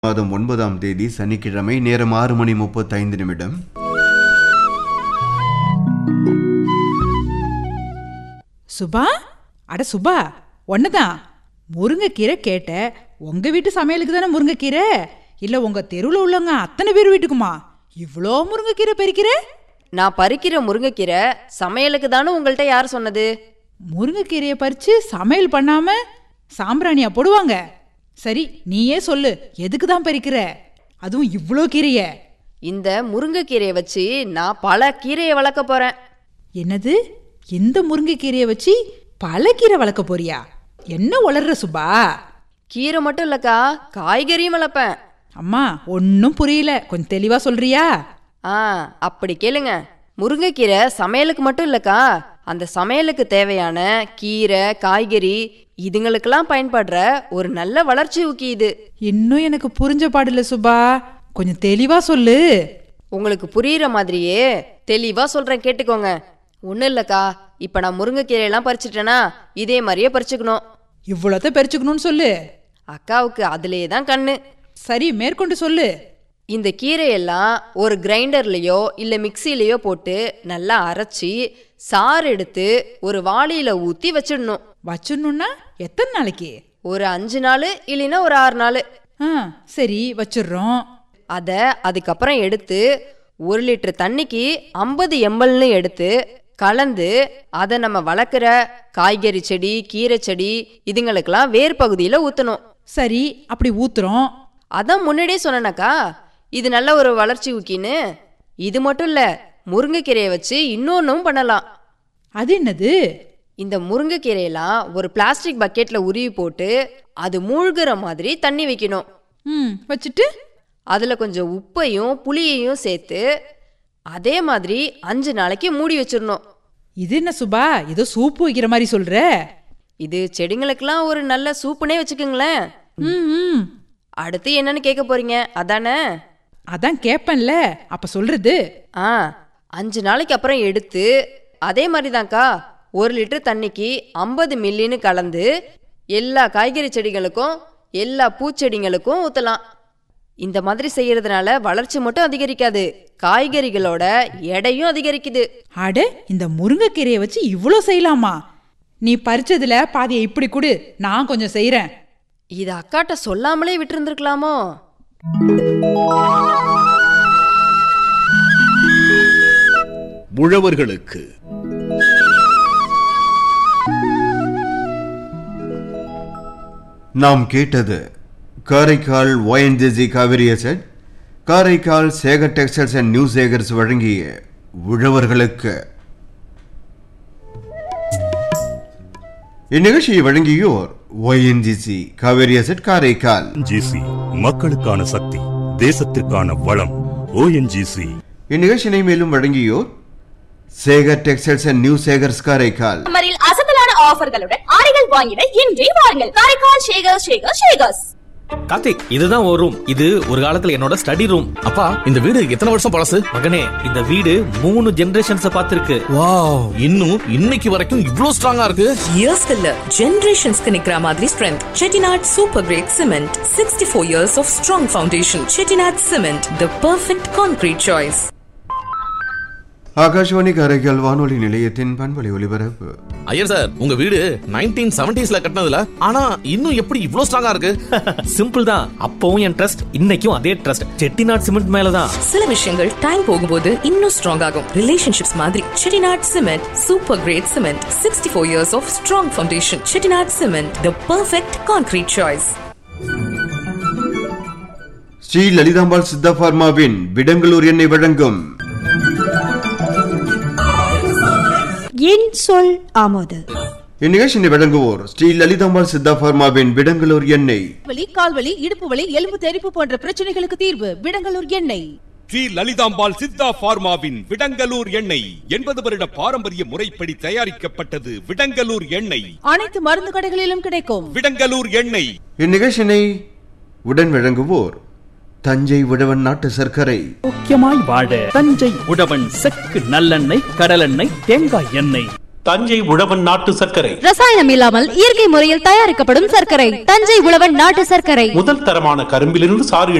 மாதம் ஒன்பதாம் தேதி சனிக்கிழமை நேரம் ஆறு மணி முப்பத்தைந்து நிமிடம் சுபா அட சுபா ஒன்னதான் முருங்கைக்கீரை கேட்ட உங்க வீட்டு சமையலுக்கு தானே முருங்கைக்கீரை இல்ல உங்க தெருவில் உள்ளவங்க அத்தனை பேர் வீட்டுக்குமா இவ்வளோ முருங்கைக்கீரை பறிக்கிற நான் பறிக்கிற முருங்கைக்கீரை சமையலுக்கு தானே உங்கள்கிட்ட யார் சொன்னது முருங்கைக்கீரையை பறிச்சு சமையல் பண்ணாம சாம்பிராணியா போடுவாங்க சரி நீயே சொல்லு எதுக்கு தான் பறிக்கிற அதுவும் இவ்வளோ கீரைய இந்த முருங்கைக்கீரையை வச்சு நான் பல கீரையை வளர்க்க போறேன் என்னது இந்த முருங்கைக்கீரையை வச்சு பல கீரை வளர்க்க போறியா என்ன வளர்ற சுபா கீரை மட்டும் இல்லக்கா காய்கறியும் வளர்ப்பேன் அம்மா ஒன்றும் புரியல கொஞ்சம் தெளிவா சொல்றியா ஆ அப்படி கேளுங்க முருங்கைக்கீரை சமையலுக்கு மட்டும் இல்லக்கா அந்த சமையலுக்கு தேவையான கீரை காய்கறி இதுங்களுக்கெல்லாம் பயன்படுற ஒரு நல்ல வளர்ச்சி ஊக்கி இது இன்னும் எனக்கு புரிஞ்ச பாடில்ல சுபா கொஞ்சம் தெளிவா சொல்லு உங்களுக்கு புரியுற மாதிரியே தெளிவா சொல்றேன் கேட்டுக்கோங்க ஒன்றும் இல்லக்கா இப்போ நான் முருங்கைக்கீரையெல்லாம் பறிச்சிட்டேனா இதே மாதிரியே பறிச்சுக்கணும் இவ்வளோத்த பறிச்சுக்கணும்னு சொல்லு அக்காவுக்கு அதிலே தான் கண்ணு சரி மேற்கொண்டு சொல்லு இந்த கீரையெல்லாம் ஒரு கிரைண்டர்லேயோ இல்லை மிக்சிலேயோ போட்டு நல்லா அரைச்சி சாறு எடுத்து ஒரு வாளியில் ஊற்றி வச்சிடணும் வச்சிடணும்னா எத்தனை நாளைக்கு ஒரு அஞ்சு நாள் இல்லைன்னா ஒரு ஆறு நாள் ஆ சரி வச்சிடுறோம் அதை அதுக்கப்புறம் எடுத்து ஒரு லிட்டர் தண்ணிக்கு ஐம்பது எம்எல்னு எடுத்து கலந்து அதை நம்ம வளர்க்குற காய்கறி செடி கீரை செடி இதுங்களுக்கெல்லாம் வேர் பகுதியில் ஊற்றணும் சரி அப்படி ஊத்துறோம் அதான் முன்னாடியே சொன்னேனாக்கா இது நல்ல ஒரு வளர்ச்சி ஊக்கின்னு இது மட்டும் இல்லை முருங்கைக்கீரையை வச்சு இன்னொன்றும் பண்ணலாம் அது என்னது இந்த முருங்கைக்கீரையெல்லாம் ஒரு பிளாஸ்டிக் பக்கெட்டில் உருவி போட்டு அது மூழ்கிற மாதிரி தண்ணி வைக்கணும் ம் வச்சுட்டு அதில் கொஞ்சம் உப்பையும் புளியையும் சேர்த்து அதே மாதிரி அஞ்சு நாளைக்கு மூடி வச்சிடணும் இது என்ன சுபா ஏதோ சூப்பு வைக்கிற மாதிரி சொல்ற இது செடிங்களுக்கெல்லாம் ஒரு நல்ல சூப்புனே வச்சுக்கோங்களேன் ம் ம் அடுத்து என்னன்னு கேட்க போறீங்க அதானே அதான் கேட்பேன்ல அப்ப சொல்றது ஆ அஞ்சு நாளைக்கு அப்புறம் எடுத்து அதே மாதிரி தான்க்கா ஒரு லிட்டர் தண்ணிக்கு ஐம்பது மில்லின்னு கலந்து எல்லா காய்கறி செடிகளுக்கும் எல்லா பூச்செடிங்களுக்கும் ஊற்றலாம் இந்த மாதிரி செய்யறதுனால வளர்ச்சி மட்டும் அதிகரிக்காது காய்கறிகளோட எடையும் அதிகரிக்குது அட இந்த முருங்கைக்கீரையை வச்சு இவ்வளோ செய்யலாமா நீ பறிச்சதுல பாதியை இப்படி கொடு நான் கொஞ்சம் செய்றேன் இது அக்காட்ட சொல்லாமலே விட்டுருந்துருக்கலாமோ உழவர்களுக்கு நாம் கேட்டது Karaikal ONGC Cauvery asset Karaikal Sekar textiles and new Sekars வழங்கிய உழவர்களுக்கு இந்நிகழ்ச்சியை வழங்கியோர் ONGC Cauvery asset Karaikal GC மக்களுக்கான சக்தி தேசத்திற்கான வளம் ஓஎன்ஜிசி இந்நிகழ்ச்சியினை மேலும் வழங்கியோர் Sekar textiles and new Sekars Karaikal சம்மரில் அசத்தலான ஆஃபர்களுடன் ஆடைகள் வாங்கிட இன்றே வாருங்கள் காரைக்கால் ஷேகர் ஷேகர் ஷேகர்ஸ் கார்த்திக் இதுதான் ஒரு ரூம் இது ஒரு காலத்துல என்னோட ஸ்டடி ரூம் அப்பா இந்த வீடு எத்தனை வருஷம் பழசு மகனே இந்த வீடு மூணு ஜெனரேஷன்ஸ் பார்த்திருக்கு வாவ் இன்னும் இன்னைக்கு வரைக்கும் இவ்ளோ ஸ்ட்ராங்கா இருக்கு இயர்ஸ்க்கு இல்ல ஜெனரேஷன்ஸ்க்கு நிக்கிற மாதிரி strength Chettinad super great cement sixty four years of strong foundation Chettinad cement the perfect concrete choice Akashvani Karaikal வானொலி நிலையத்தின் பண்பலை ஒலிபரப்பு ஐயர் சார் உங்க வீடு நைன்டீன் செவன்டிஸ்ல கட்டினதுல ஆனா இன்னும் எப்படி இவ்ளோ ஸ்ட்ராங்கா இருக்கு சிம்பிள் தான் அப்பவும் என் ட்ரஸ்ட் இன்னைக்கும் அதே ட்ரஸ்ட் செட்டிநாட் சிமெண்ட் மேலதான் சில விஷயங்கள் டைம் போகும்போது இன்னும் ஸ்ட்ராங் ஆகும் ரிலேஷன்ஷிப்ஸ் மாதிரி Chettinad cement super great cement sixty four years of strong foundation Chettinad cement the perfect concrete choice Shri Lalithambal Siddha பார்மாவின் விடங்களூர் எண்ணெய் வழங்கும் என் சொல் ஆமோது இந்நிகழ்ச்சியை வழங்குவோர் ஸ்ரீ லலிதாம்பாள் சித்தா பார்மாவின் விடங்களூர் எண்ணெய் வலி கால்வலி இடுப்பு வலி எலும்பு தெறிப்பு போன்ற பிரச்சனைகளுக்கு தீர்வு விடங்கலூர் எண்ணெய் ஸ்ரீ லலிதாம்பாள் சித்தா பார்மாவின் விடங்கலூர் எண்ணெய் எண்பது வருட பாரம்பரிய முறைப்படி தயாரிக்கப்பட்டது விடங்கலூர் எண்ணெய் அனைத்து மருந்து கடைகளிலும் கிடைக்கும் விடங்கலூர் எண்ணெய் இந்நிகழ்ச்சியினை உடன் வழங்குவோர் தஞ்சை உழவன் நாட்டு சர்க்கரை முக்கியமாய் வாழ தஞ்சை உழவன் செக்கு நல்லெண்ணெய் கடலெண்ணெய் தேங்காய் எண்ணெய் தஞ்சை உழவன் நாட்டு சர்க்கரை ரசாயனம் இல்லாமல் இயற்கை முறையில் தயாரிக்கப்படும் சர்க்கரை தஞ்சை உழவன் நாட்டு சர்க்கரை முதல் தரமான கரும்பிலிருந்து சாறு